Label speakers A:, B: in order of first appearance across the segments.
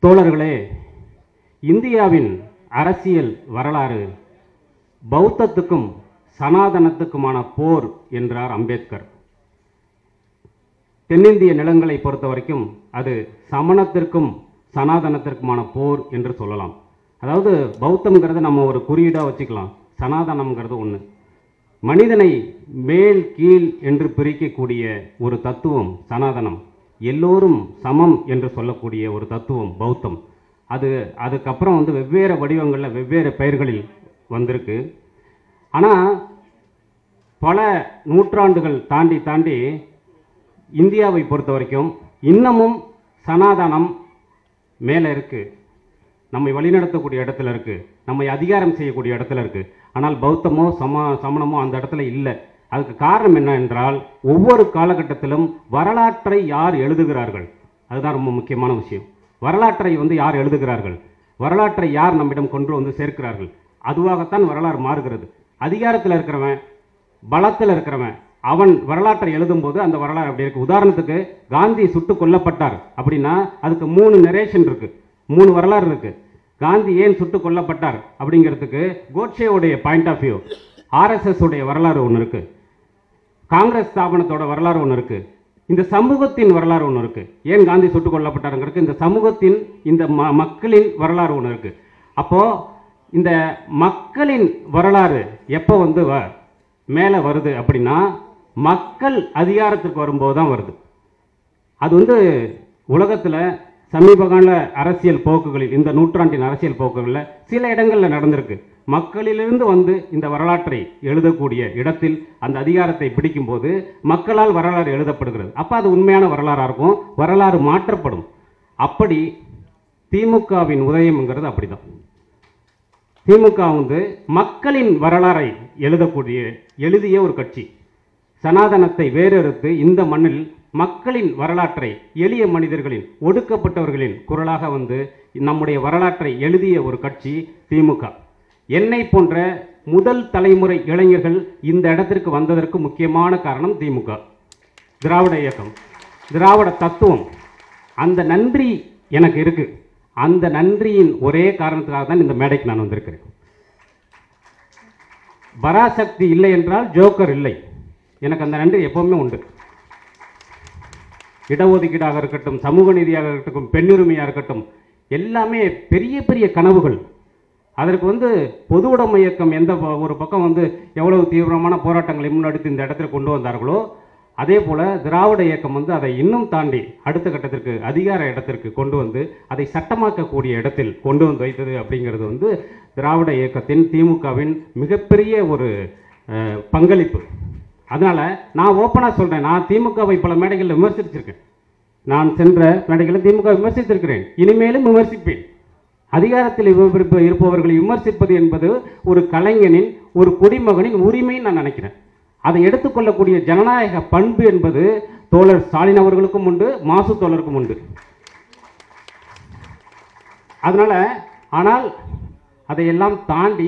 A: தோழர்களே இந்தியாவின் அரசியல் வரலாறு பௌத்தத்துக்கும் சனாதனத்துக்குமான போர் என்றார் அம்பேத்கர் தென்னிந்திய நிலங்களை பொறுத்த வரைக்கும் அது சமணத்திற்கும் சனாதனத்திற்குமான போர் என்று சொல்லலாம் அதாவது பௌத்தம்ங்கிறத நம்ம ஒரு குறியீடாக வச்சுக்கலாம் சனாதனம்ங்கிறது ஒன்று மனிதனை மேல் கீழ் என்று பிரிக்கக்கூடிய ஒரு தத்துவம் சனாதனம் எல்லோரும் சமம் என்று சொல்லக்கூடிய ஒரு தத்துவம் பௌத்தம் அது அதுக்கப்புறம் வந்து வெவ்வேறு வடிவங்களில் வெவ்வேறு பெயர்களில் வந்திருக்கு ஆனால் பல நூற்றாண்டுகள் தாண்டி தாண்டி இந்தியாவை பொறுத்த வரைக்கும் இன்னமும் சனாதனம் மேலே இருக்கு நம்மை வழிநடத்தக்கூடிய இடத்துல இருக்கு நம்மை அதிகாரம் செய்யக்கூடிய இடத்துல இருக்கு ஆனால் பௌத்தமோ சம சமணமோ அந்த இடத்துல இல்லை அதுக்கு காரணம் என்ன என்றால் ஒவ்வொரு காலகட்டத்திலும் வரலாற்றை யார் எழுதுகிறார்கள் அதுதான் ரொம்ப முக்கியமான விஷயம் வரலாற்றை வந்து யார் எழுதுகிறார்கள் வரலாற்றை யார் நம்மிடம் கொண்டு வந்து சேர்க்கிறார்கள் அதுவாகத்தான் வரலாறு மாறுகிறது அதிகாரத்தில் இருக்கிறவன் பலத்தில் இருக்கிறவன் அவன் வரலாற்றை எழுதும்போது அந்த வரலாறு அப்படி இருக்கு உதாரணத்துக்கு காந்தி சுட்டு கொல்லப்பட்டார் அப்படின்னா அதுக்கு மூணு நரேஷன் இருக்கு மூணு வரலாறு இருக்கு காந்தி ஏன் சுட்டு கொல்லப்பட்டார் அப்படிங்கிறதுக்கு கோட்சேவுடைய பாயிண்ட் ஆஃப் வியூ ஆர்எஸ்எஸ் உடைய வரலாறு ஒன்று இருக்கு காங்கிரஸ் ஸ்தாபனத்தோட வரலாறு ஒன்று இருக்கு இந்த சமூகத்தின் வரலாறு ஒன்று இருக்கு ஏன் காந்தி சுட்டுக் கொல்லப்பட்டாருங்கிறதுக்கு இந்த சமூகத்தின் இந்த ம மக்களின் வரலாறு ஒன்று இருக்கு அப்போ இந்த மக்களின் வரலாறு எப்போ வந்து வ மேலே வருது அப்படின்னா மக்கள் அதிகாரத்திற்கு வரும்போது தான் வருது அது வந்து உலகத்தில் சமீபகால அரசியல் போக்குகளில் இந்த நூற்றாண்டின் அரசியல் போக்குகளில் சில இடங்களில் நடந்திருக்கு மக்களிலிருந்து வந்து இந்த வரலாற்றை எழுதக்கூடிய இடத்தில் அந்த அதிகாரத்தை பிடிக்கும்போது மக்களால் வரலாறு எழுதப்படுகிறது அப்போ அது உண்மையான வரலாறாக இருக்கும் வரலாறு மாற்றப்படும் அப்படி திமுகவின் உதயம்ங்கிறது அப்படிதான் திமுக வந்து மக்களின் வரலாறை எழுதக்கூடிய எழுதிய ஒரு கட்சி சனாதனத்தை வேறறுத்து இந்த மண்ணில் மக்களின் வரலாற்றை எளிய மனிதர்களின் ஒடுக்கப்பட்டவர்களின் குரலாக வந்து நம்முடைய வரலாற்றை எழுதிய ஒரு கட்சி திமுக என்னை போன்ற முதல் தலைமுறை இளைஞர்கள் இந்த இடத்திற்கு வந்ததற்கு முக்கியமான காரணம் திமுக திராவிட இயக்கம் திராவிட தத்துவம் அந்த நன்றி எனக்கு இருக்கு அந்த நன்றியின் ஒரே காரணத்துக்காக தான் இந்த மேடைக்கு நான் வந்திருக்கிறேன் பராசக்தி இல்லை என்றால் ஜோக்கர் இல்லை எனக்கு அந்த நன்றி எப்பவுமே உண்டு இடஒதுக்கீடாக இருக்கட்டும் சமூக நீதியாக இருக்கட்டும் பெண்ணுரிமையாக இருக்கட்டும் எல்லாமே பெரிய பெரிய கனவுகள் அதற்கு வந்து பொது உடைமை இயக்கம் எந்த ப- ஒரு பக்கம் வந்து எவ்வளவு தீவிரமான போராட்டங்களை முன்னெடுத்து இந்த இடத்துல கொண்டு வந்தார்களோ அதே போல திராவிட இயக்கம் வந்து அதை இன்னும் தாண்டி அடுத்த கட்டத்திற்கு அதிகார இடத்திற்கு கொண்டு வந்து அதை சட்டமாக்கக்கூடிய இடத்தில் கொண்டு வந்து வைத்தது அப்படிங்கிறது வந்து திராவிட இயக்கத்தின் திமுகவின் மிகப்பெரிய ஒரு அஹ், பங்களிப்பு அதனால நான் ஓப்பனாக சொல்றேன் நான் திமுகவை பல மேடைகளில் விமர்சிச்சிருக்கேன் நான் சென்ற மேடைகளில் திமுக விமர்சித்திருக்கிறேன் இனிமேலும் விமர்சிப்பேன் அதிகாரத்தில் இருப்ப- இருப்பவர்களை விமர்சிப்பது என்பது ஒரு கலைஞனின் ஒரு குடிமகனின் உரிமைன்னு நான் நினைக்கிறேன் அதை எடுத்துக்கொள்ளக்கூடிய ஜனநாயக பண்பு என்பது தோழர் ஸ்டாலின் அவர்களுக்கும் உண்டு மாசு தோழருக்கும் உண்டு அதனால ஆனால் அதையெல்லாம் தாண்டி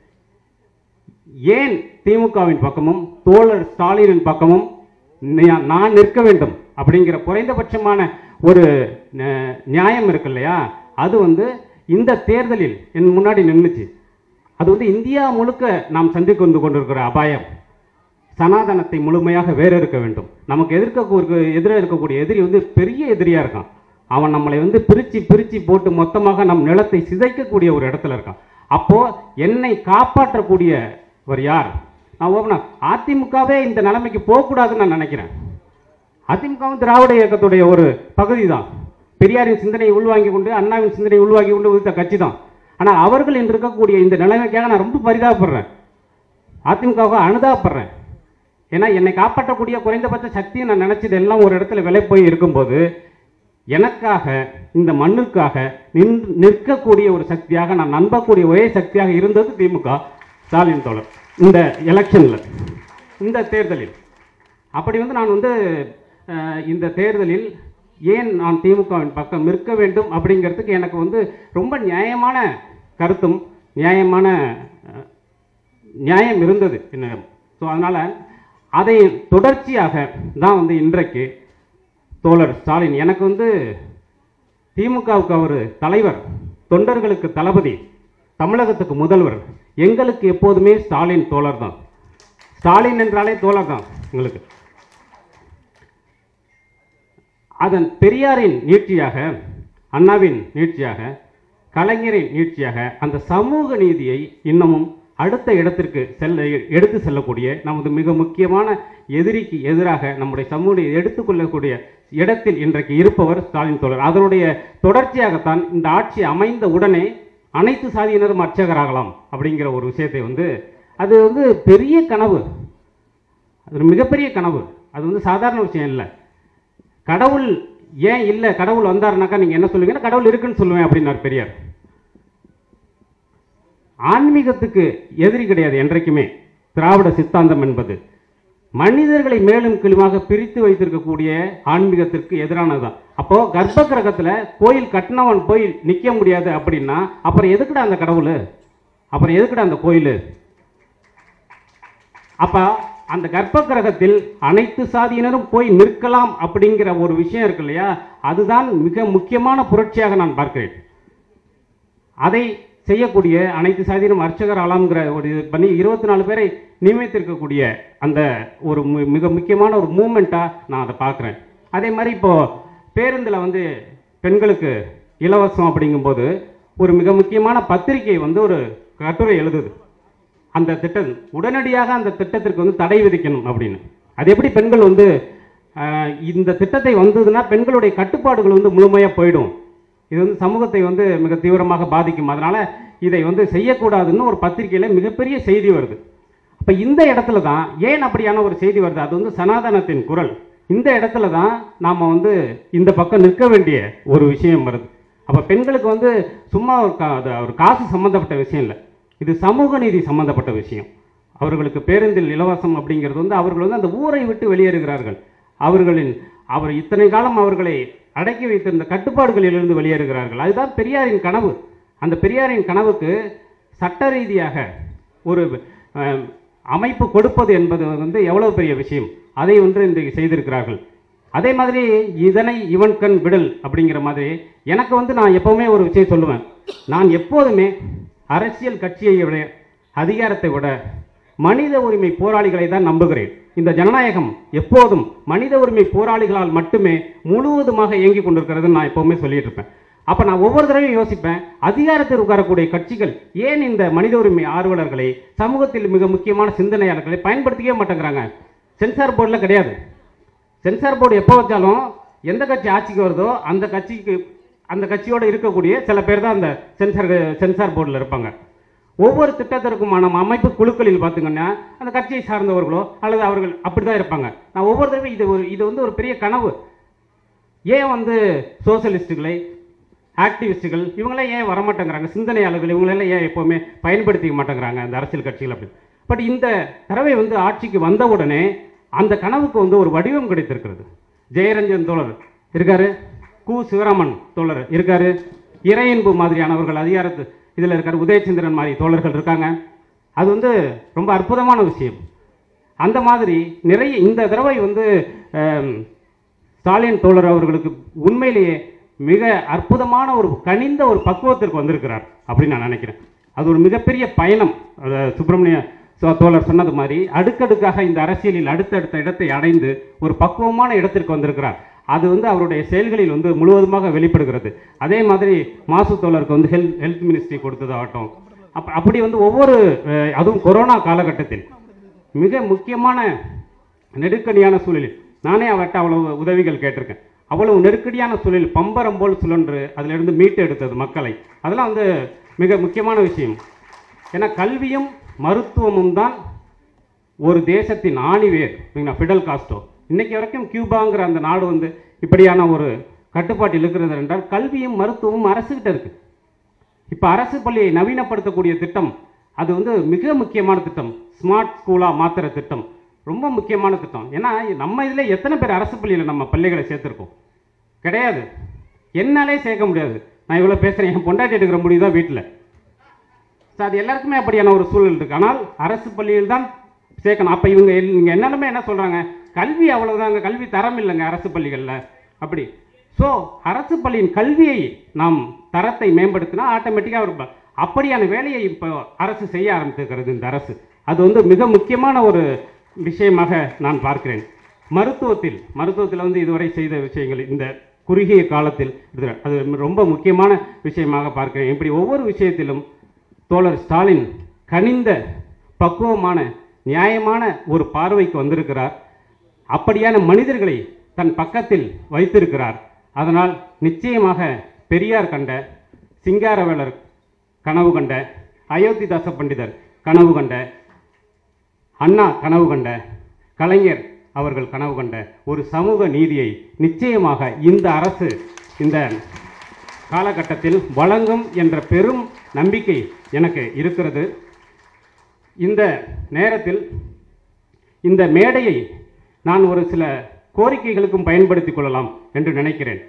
A: ஏன் திமுகவின் பக்கமும் தோழர் ஸ்டாலினின் பக்கமும் நி- நான் நிற்க வேண்டும் அப்படிங்கிற குறைந்தபட்சமான ஒரு ந- நியாயம் இருக்கு இல்லையா அது வந்து இந்த தேர்தலில் என் முன்னாடி நின்றுச்சு அது வந்து இந்தியா முழுக்க நாம் சந்தித்து கொண்டு கொண்டிருக்கிற அபாயம் சனாதனத்தை முழுமையாக வேற இருக்க வேண்டும் நமக்கு எதிர்க்க எதிராக இருக்கக்கூடிய எதிரி வந்து பெரிய எதிரியா இருக்கான் அவன் நம்மளை வந்து பிரிச்சு பிரிச்சு போட்டு மொத்தமாக நம் நிலத்தை சிதைக்கக்கூடிய ஒரு இடத்துல இருக்கான் அப்போ என்னை காப்பாற்றக்கூடியவர் யார் நான் ஓப்பனா அதிமுகவே இந்த நிலைமைக்கு போகக்கூடாதுன்னு நான் நினைக்கிறேன் அதிமுகவும் திராவிட இயக்கத்துடைய ஒரு பகுதி தான் பெரியாரின் சிந்தனையை உள்வாங்கி கொண்டு அண்ணாவின் சிந்தனையை உள்வாங்கி கொண்டு உதித்த கட்சி தான் ஆனால் அவர்கள் இன்று இருக்கக்கூடிய இந்த நிலைமைக்காக நான் ரொம்ப பரிதாபப்படுறேன் அதிமுகவுக்கு அனுதாபப்படுறேன் ஏன்னா என்னை காப்பாற்றக்கூடிய குறைந்தபட்ச சக்தியை நான் நினைச்சது எல்லாம் ஒரு இடத்துல விலை போய் இருக்கும்போது எனக்காக இந்த மண்ணுக்காக நின் நிற்கக்கூடிய ஒரு சக்தியாக நான் நம்பக்கூடிய ஒரே சக்தியாக இருந்தது திமுக ஸ்டாலின் தோழர் இந்த எலெக்ஷனில் இந்த தேர்தலில் அப்படி வந்து நான் வந்து அஹ், இந்த தேர்தலில் ஏன் நான் திமுகவின் பக்கம் நிற்க வேண்டும் அப்படிங்கிறதுக்கு எனக்கு வந்து ரொம்ப நியாயமான கருத்தும் நியாயமான அஹ், நியாயம் இருந்தது என்னிடம் ஸோ அதனால் அதை தொடர்ச்சியாக தான் வந்து இன்றைக்கு தோழர் ஸ்டாலின் எனக்கு வந்து திமுகவுக்கு அவர் தலைவர் தொண்டர்களுக்கு தளபதி தமிழகத்துக்கு முதல்வர் எங்களுக்கு எப்போதுமே ஸ்டாலின் தோழர் தான் ஸ்டாலின் என்றாலே தோழர் தான் எங்களுக்கு அதன் பெரியாரின் நீட்சியாக அண்ணாவின் நீட்சியாக கலைஞரின் நீட்சியாக அந்த சமூக நீதியை இன்னமும் அடுத்த இடத்திற்கு செல்ல எடுத்து செல்லக்கூடிய நமது மிக முக்கியமான எதிரிக்கு எதிராக நம்முடைய சமூக எடுத்துக்கொள்ளக்கூடிய இடத்தில் இன்றைக்கு இருப்பவர் ஸ்டாலின் தோழர் அதனுடைய தொடர்ச்சியாகத்தான் இந்த ஆட்சி அமைந்த உடனே அனைத்து சாதியினரும் அர்ச்சகராகலாம் அப்படிங்கிற ஒரு விஷயத்தை வந்து அது வந்து பெரிய கனவு அது ஒரு மிகப்பெரிய கனவு அது வந்து சாதாரண விஷயம் இல்லை கடவுள் ஏன் இல்லை கடவுள் வந்தாருனாக்கா நீங்கள் என்ன சொல்லுவீங்கன்னா கடவுள் இருக்குன்னு சொல்லுவேன் அப்படின்னார் பெரியார் ஆன்மீகத்துக்கு எதிரி கிடையாது என்றைக்குமே திராவிட சித்தாந்தம் என்பது மனிதர்களை மேலும் கீழுமாக பிரித்து வைத்திருக்கக்கூடிய ஆன்மீகத்திற்கு எதிரானதுதான் அப்போ கர்ப்ப கிரகத்துல கோயில் கட்டினவன் போய் நிக்க முடியாது அப்படின்னா அப்புறம் எதுக்குடா அந்த கடவுள் அப்புறம் எதுக்குடா அந்த கோயில் அப்ப அந்த கர்ப்ப கிரகத்தில் அனைத்து சாதியினரும் போய் நிற்கலாம் அப்படிங்கிற ஒரு விஷயம் இருக்கு இல்லையா அதுதான் மிக முக்கியமான புரட்சியாக நான் பார்க்கிறேன் அதை செய்யக்கூடிய அனைத்து சாதியினரும் அர்ச்சகர் ஆலாம்ங்கிற ஒரு இது பண்ணி இருபத்தி நாலு பேரை நியமித்திருக்கக்கூடிய அந்த ஒரு மு- மிக முக்கியமான ஒரு மூமெண்ட்டாக நான் அதை பார்க்குறேன் அதே மாதிரி இப்போ பேருந்தில் வந்து பெண்களுக்கு இலவசம் அப்படிங்கும்போது ஒரு மிக முக்கியமான பத்திரிகை வந்து ஒரு கட்டுரை எழுதுது அந்த திட்டம் உடனடியாக அந்த திட்டத்திற்கு வந்து தடை விதிக்கணும் அப்படின்னு அது எப்படி பெண்கள் வந்து ஆஹ், இந்த திட்டத்தை வந்ததுன்னா பெண்களுடைய கட்டுப்பாடுகள் வந்து முழுமையாக போயிடும் இது வந்து சமூகத்தை வந்து மிக தீவிரமாக பாதிக்கும் அதனால இதை வந்து செய்யக்கூடாதுன்னு ஒரு பத்திரிகையில் மிகப்பெரிய செய்தி வருது அப்போ இந்த இடத்துல தான் ஏன் அப்படியான ஒரு செய்தி வருது அது வந்து சனாதனத்தின் குரல் இந்த இடத்துல தான் நாம் வந்து இந்த பக்கம் நிற்க வேண்டிய ஒரு விஷயம் வருது அப்போ பெண்களுக்கு வந்து சும்மா ஒரு கா அது ஒரு காசு சம்மந்தப்பட்ட விஷயம் இல்லை இது சமூக நீதி சம்மந்தப்பட்ட விஷயம் அவர்களுக்கு பேருந்தில் இலவசம் அப்படிங்கிறது வந்து அவர்கள் வந்து அந்த ஊரை விட்டு வெளியேறுகிறார்கள் அவர்களின் அவர் இத்தனை காலம் அவர்களை அடக்கி வைத்திருந்த கட்டுப்பாடுகளிலிருந்து வெளியேறுகிறார்கள் அதுதான் பெரியாரின் கனவு அந்த பெரியாரின் கனவுக்கு சட்ட ரீதியாக ஒரு அஹ், அமைப்பு கொடுப்பது என்பது வந்து எவ்வளவு பெரிய விஷயம் அதை வந்து இன்றைக்கு செய்திருக்கிறார்கள் அதே மாதிரி இதனை இவன் கண் விடல் அப்படிங்கிற மாதிரி எனக்கு வந்து நான் எப்பவுமே ஒரு விஷயம் சொல்லுவேன் நான் எப்போதுமே அரசியல் கட்சியை விட அதிகாரத்தை விட மனித உரிமை போராளிகளை தான் நம்புகிறேன் இந்த ஜனநாயகம் எப்போதும் மனித உரிமை போராளிகளால் மட்டுமே முழுவதுமாக இயங்கிக் கொண்டிருக்கிறதுன்னு நான் எப்பவுமே சொல்லிட்டு இருப்பேன் அப்ப நான் ஒவ்வொரு தடவையும் யோசிப்பேன் அதிகாரத்தில் உட்காரக்கூடிய கட்சிகள் ஏன் இந்த மனித உரிமை ஆர்வலர்களை சமூகத்தில் மிக முக்கியமான சிந்தனையாளர்களை பயன்படுத்திக்கவே மாட்டேங்கிறாங்க சென்சார் போர்டில் கிடையாது சென்சார் போர்டு எப்போ வச்சாலும் எந்த கட்சி ஆட்சிக்கு வருதோ அந்த கட்சிக்கு அந்த கட்சியோட இருக்கக்கூடிய சில பேர் தான் அந்த சென்சார் சென்சார் போர்டில் இருப்பாங்க ஒவ்வொரு திட்டத்திற்குமான அமைப்பு குழுக்களில் பார்த்தீங்கன்னா அந்த கட்சியை சார்ந்தவர்களோ அல்லது அவர்கள் அப்படி தான் இருப்பாங்க நான் ஒவ்வொரு தடவை இது ஒரு இது வந்து ஒரு பெரிய கனவு ஏன் வந்து சோசியலிஸ்ட்டுகளை ஆக்டிவிஸ்ட்டுகள் இவங்களாம் ஏன் வரமாட்டேங்கிறாங்க சிந்தனையாளர்கள் இவங்களெல்லாம் ஏன் எப்போவுமே பயன்படுத்திக்க மாட்டேங்கிறாங்க அந்த அரசியல் கட்சிகள் அப்படி பட் இந்த தடவை வந்து ஆட்சிக்கு வந்த உடனே அந்த கனவுக்கு வந்து ஒரு வடிவம் கிடைத்திருக்கிறது ஜெயரஞ்சன் தோழர் இருக்காரு கு சிவராமன் தோழர் இருக்காரு இறையன்பு மாதிரியானவர்கள் அதிகாரத்து இதில் இருக்காரு உதயச்சந்திரன் மாதிரி தோழர்கள் இருக்காங்க அது வந்து ரொம்ப அற்புதமான விஷயம் அந்த மாதிரி நிறைய இந்த தடவை வந்து ஆம், ஸ்டாலின் தோழர் அவர்களுக்கு உண்மையிலேயே மிக அற்புதமான ஒரு கனிந்த ஒரு பக்குவத்திற்கு வந்திருக்கிறார் அப்படின்னு நான் நினைக்கிறேன் அது ஒரு மிகப்பெரிய பயணம் அது சுப்பிரமணிய சோ- தோழர் சொன்னது மாதிரி அடுக்கடுக்காக இந்த அரசியலில் அடுத்தடுத்த இடத்தை அடைந்து ஒரு பக்குவமான இடத்திற்கு வந்திருக்கிறார் அது வந்து அவருடைய செயல்களில் வந்து முழுவதுமாக வெளிப்படுகிறது அதே மாதிரி மாசு தோழருக்கு வந்து ஹெல்த் ஹெல்த் மினிஸ்ட்ரி கொடுத்ததாகட்டும் அப்ப அப்படி வந்து ஒவ்வொரு அஹ், அதுவும் கொரோனா காலகட்டத்தில் மிக முக்கியமான நெருக்கடியான சூழலில் நானே அவர்கிட்ட அவ்வளவு உதவிகள் கேட்டிருக்கேன் அவ்வளவு நெருக்கடியான சூழலில் பம்பரம் போல் சுழன்று அதிலிருந்து மீட்டு எடுத்தது மக்களை அதெல்லாம் வந்து மிக முக்கியமான விஷயம் ஏன்னா கல்வியும் மருத்துவமும் தான் ஒரு தேசத்தின் ஆணிவேர் சரிங்களா ஃபிடல் காஸ்டோ இன்னைக்கு வரைக்கும் கியூபாங்கிற அந்த நாடு வந்து இப்படியான ஒரு கட்டுப்பாட்டில் இருக்கிறது என்றால் கல்வியும் மருத்துவமும் அரசுகிட்ட இருக்கு இப்போ அரசு பள்ளியை நவீனப்படுத்தக்கூடிய திட்டம் அது வந்து மிக முக்கியமான திட்டம் ஸ்மார்ட் ஸ்கூலாக மாற்றுற திட்டம் ரொம்ப முக்கியமான திட்டம் ஏன்னா நம்ம இதில் எத்தனை பேர் அரசு பள்ளியில் நம்ம பிள்ளைகளை சேர்த்துருக்கோம் கிடையாது என்னாலே சேர்க்க முடியாது நான் இவ்வளோ பேசுகிறேன் என் பொண்டாட்டி எடுக்கிற முடிவு தான் வீட்டில் ஸோ அது எல்லாருக்குமே அப்படியான ஒரு சூழல் இருக்கு ஆனால் அரசு பள்ளியில் தான் சேர்க்கணும் அப்போ இவங்க எல்- இங்க என்னென்னமே என்ன சொல்கிறாங்க கல்வி அவ்வளவுதாங்க கல்வி தரம் இல்லைங்க அரசு பள்ளிகளில் அப்படி ஸோ அரசு பள்ளியின் கல்வியை நாம் தரத்தை மேம்படுத்தினா ஆட்டோமேட்டிக்காக ஒரு ப- அப்படியான வேலையை இப்போ அரசு செய்ய ஆரம்பித்திருக்கிறது இந்த அரசு அது வந்து மிக முக்கியமான ஒரு விஷயமாக நான் பார்க்கிறேன் மருத்துவத்தில் மருத்துவத்தில் வந்து இதுவரை செய்த விஷயங்கள் இந்த குறுகிய காலத்தில் இது அது ரொம்ப முக்கியமான விஷயமாக பார்க்கிறேன் இப்படி ஒவ்வொரு விஷயத்திலும் தோழர் ஸ்டாலின் கனிந்த பக்குவமான நியாயமான ஒரு பார்வைக்கு வந்திருக்கிறார் அப்படியான மனிதர்களை தன் பக்கத்தில் வைத்திருக்கிறார் அதனால் நிச்சயமாக பெரியார் கண்ட சிங்காரவேலர் கனவு கண்ட அயோத்திதாச பண்டிதர் கனவு கண்ட அண்ணா கனவு கண்ட கலைஞர் அவர்கள் கனவு கண்ட ஒரு சமூக நீதியை நிச்சயமாக இந்த அரசு இந்த காலகட்டத்தில் வழங்கும் என்ற பெரும் நம்பிக்கை எனக்கு இருக்கிறது இந்த நேரத்தில் இந்த மேடையை நான் ஒரு சில கோரிக்கைகளுக்கும் பயன்படுத்திக் கொள்ளலாம் என்று நினைக்கிறேன்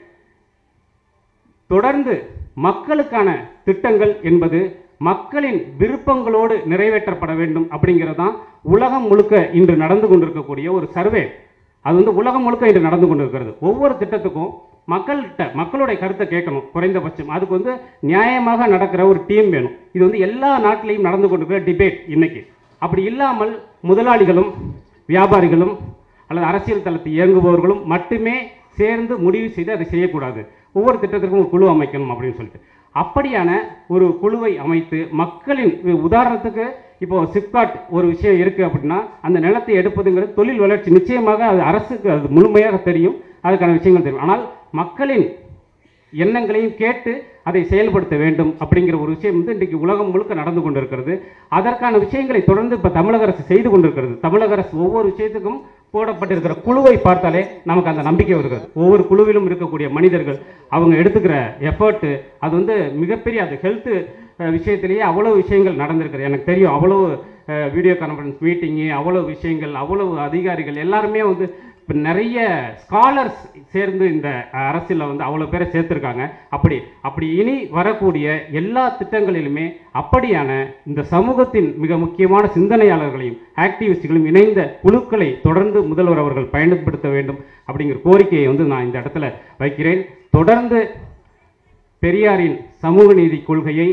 A: தொடர்ந்து மக்களுக்கான திட்டங்கள் என்பது மக்களின் விருப்பங்களோடு நிறைவேற்றப்பட வேண்டும் அப்படிங்கிறது தான் உலகம் முழுக்க இன்று நடந்து கொண்டிருக்கக்கூடிய ஒரு சர்வே அது வந்து உலகம் முழுக்க இன்று நடந்து கொண்டிருக்கிறது ஒவ்வொரு திட்டத்துக்கும் மக்கள்கிட்ட மக்களுடைய கருத்தை கேட்கணும் குறைந்தபட்சம் அதுக்கு வந்து நியாயமாக நடக்கிற ஒரு டீம் வேணும் இது வந்து எல்லா நாட்டிலையும் நடந்து கொண்டிருக்கிற டிபேட் இன்னைக்கு அப்படி இல்லாமல் முதலாளிகளும் வியாபாரிகளும் அல்லது அரசியல் தளத்தில் இயங்குபவர்களும் மட்டுமே சேர்ந்து முடிவு செய்து அதை செய்யக்கூடாது ஒவ்வொரு திட்டத்திற்கும் ஒரு குழு அமைக்கணும் அப்படின்னு சொல்லிட்டு அப்படியான ஒரு குழுவை அமைத்து மக்களின் உதாரணத்துக்கு இப்போ சிப்காட் ஒரு விஷயம் இருக்கு அப்படின்னா அந்த நிலத்தை எடுப்பதுங்கிறது தொழில் வளர்ச்சி நிச்சயமாக அது அரசுக்கு அது முழுமையாக தெரியும் அதுக்கான விஷயங்கள் தெரியும் ஆனால் மக்களின் எண்ணங்களையும் கேட்டு அதை செயல்படுத்த வேண்டும் அப்படிங்கிற ஒரு விஷயம் வந்து இன்றைக்கு உலகம் முழுக்க நடந்து கொண்டிருக்கிறது அதற்கான விஷயங்களை தொடர்ந்து இப்போ தமிழக அரசு செய்து கொண்டிருக்கிறது தமிழக அரசு ஒவ்வொரு விஷயத்துக்கும் போடப்பட்டிருக்கிற குழுவை பார்த்தாலே நமக்கு அந்த நம்பிக்கை வருகிறது ஒவ்வொரு குழுவிலும் இருக்கக்கூடிய மனிதர்கள் அவங்க எடுத்துக்கிற எஃபர்ட்டு அது வந்து மிகப்பெரிய அது ஹெல்த் விஷயத்திலேயே அவ்வளவு விஷயங்கள் நடந்திருக்குது எனக்கு தெரியும் அவ்வளவு வீடியோ கான்ஃபரன்ஸ் மீட்டிங்கு அவ்வளவு விஷயங்கள் அவ்வளவு அதிகாரிகள் எல்லாருமே வந்து இப்போ நிறைய ஸ்காலர்ஸ் சேர்ந்து இந்த அரசியலில் வந்து அவ்வளோ பேரை சேர்த்துருக்காங்க அப்படி அப்படி இனி வரக்கூடிய எல்லா திட்டங்களிலுமே அப்படியான இந்த சமூகத்தின் மிக முக்கியமான சிந்தனையாளர்களையும் ஆக்டிவிஸ்டுகளையும் இணைந்த குழுக்களை தொடர்ந்து முதல்வர் அவர்கள் பயன்படுத்த வேண்டும் அப்படிங்கிற கோரிக்கையை வந்து நான் இந்த இடத்துல வைக்கிறேன் தொடர்ந்து பெரியாரின் சமூக நீதி கொள்கையை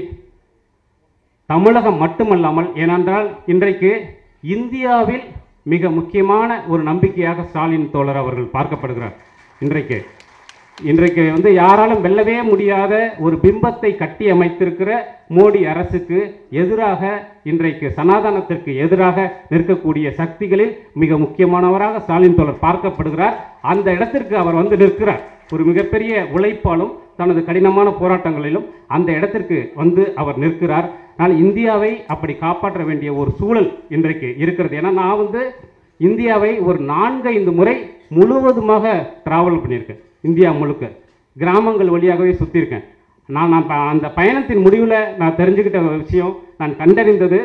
A: தமிழகம் மட்டுமல்லாமல் ஏனென்றால் இன்றைக்கு இந்தியாவில் மிக முக்கியமான ஒரு நம்பிக்கையாக ஸ்டாலின் தோழர் அவர்கள் பார்க்கப்படுகிறார் இன்றைக்கு இன்றைக்கு வந்து யாராலும் வெல்லவே முடியாத ஒரு பிம்பத்தை கட்டி அமைத்திருக்கிற மோடி அரசுக்கு எதிராக இன்றைக்கு சனாதனத்திற்கு எதிராக நிற்கக்கூடிய சக்திகளில் மிக முக்கியமானவராக ஸ்டாலின் தோழர் பார்க்கப்படுகிறார் அந்த இடத்திற்கு அவர் வந்து நிற்கிறார் ஒரு மிகப்பெரிய உழைப்பாலும் தனது கடினமான போராட்டங்களிலும் அந்த இடத்திற்கு வந்து அவர் நிற்கிறார் ஆனால் இந்தியாவை அப்படி காப்பாற்ற வேண்டிய ஒரு சூழல் இன்றைக்கு இருக்கிறது ஏன்னா நான் வந்து இந்தியாவை ஒரு நான்கு ஐந்து முறை முழுவதுமாக டிராவல் பண்ணியிருக்கேன் இந்தியா முழுக்க கிராமங்கள் வழியாகவே சுற்றியிருக்கேன் நான் நான் ப- அந்த பயணத்தின் முடிவில் நான் தெரிஞ்சுக்கிட்ட ஒரு விஷயம் நான் கண்டறிந்தது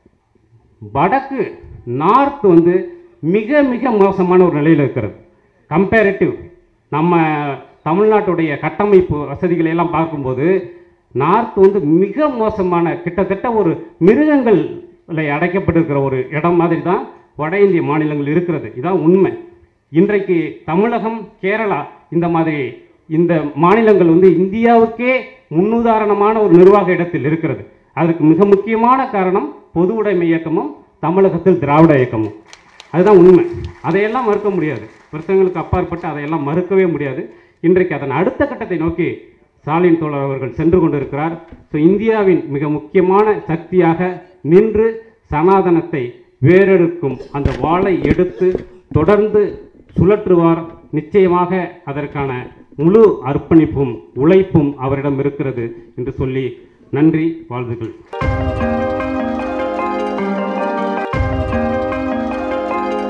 A: வடக்கு நார்த் வந்து மிக மிக மோசமான ஒரு நிலையில் இருக்கிறது கம்பேரிட்டிவ் நம்ம தமிழ்நாட்டுடைய கட்டமைப்பு வசதிகளை எல்லாம் பார்க்கும்போது நார்த் வந்து மிக மோசமான கிட்டத்தட்ட ஒரு மிருகங்களை அடைக்கப்பட்டிருக்கிற ஒரு இடம் மாதிரி தான் வட இந்திய மாநிலங்கள் இருக்கிறது இதான் உண்மை இன்றைக்கு தமிழகம் கேரளா இந்த மாதிரி இந்த மாநிலங்கள் வந்து இந்தியாவுக்கே முன்னுதாரணமான ஒரு நிர்வாக இடத்தில் இருக்கிறது அதற்கு மிக முக்கியமான காரணம் பொது உடைமை இயக்கமும் தமிழகத்தில் திராவிட இயக்கமும் அதுதான் உண்மை அதையெல்லாம் மறுக்க முடியாது வருஷங்களுக்கு அப்பாற்பட்டு அதையெல்லாம் மறுக்கவே முடியாது இன்றைக்கு அதன் அடுத்த கட்டத்தை நோக்கி ஸ்டாலின் தோழர் அவர்கள் சென்று கொண்டிருக்கிறார் ஸோ இந்தியாவின் மிக முக்கியமான சக்தியாக நின்று சனாதனத்தை வேறெடுக்கும் அந்த வாளை எடுத்து தொடர்ந்து சுழற்றுவார் நிச்சயமாக அதற்கான முழு அர்ப்பணிப்பும் உழைப்பும் அவரிடம் இருக்கிறது என்று சொல்லி நன்றி வாழ்த்துக்கள்